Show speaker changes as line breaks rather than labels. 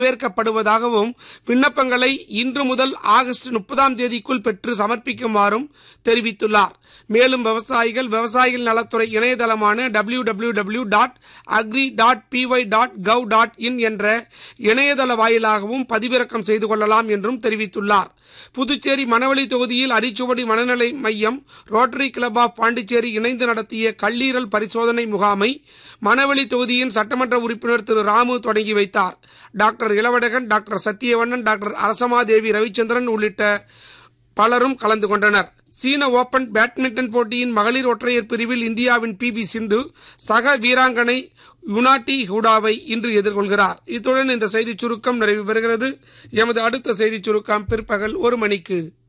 வரவேற்கப்படுவதாகவும் விண்ணப்பங்களை இன்று முதல் ஆகஸ்ட் முப்பதாம் தேதிக்குள் பெற்று சமர்ப்பிக்குமாறும் தெரிவித்துள்ளார் மேலும் விவசாயிகள் விவசாயிகள் நலத்துறை இணையதளமான W W W dot agri dot PY dot gov dot in என்ற இணையதள வாயிலாகவும் பதிவிறக்கம் செய்து கொள்ளலாம் என்றும் தெரிவித்துள்ளார் புதுச்சேரி மணவெளி தொகுதியில் அரிச்சுவடி மனநல மையம் ரோட்டரி கிளப் ஆஃப் பாண்டிச்சேரி இணைந்து நடத்திய கல்லீரல் பரிசோதனை முகாமை மணவெளி தொகுதியின் சட்டமன்ற உறுப்பினர் திரு ராமு தொடங்கி வைத்தார் doctor Ilavadagan doctor Sathiyavannan doctor Arasamadevi Ravichandran உள்ளிட்ட பலரும் கலந்து கொண்டனர் சீன ஓபன் பேட்மிண்டன் போட்டியின் மகளிர் ஒற்றையர் பிரிவில் இந்தியாவின் பி வி சிந்து சக வீராங்கனை யுனாட்டி ஹூடாவை இன்று எதிர்கொள்கிறார் இத்துடன் இந்த செய்திச் சுருக்கம் நிறைவு பெறுகிறது எமது அடுத்த செய்திச் சுருக்கம் பிற்பகல் ஒரு மணிக்கு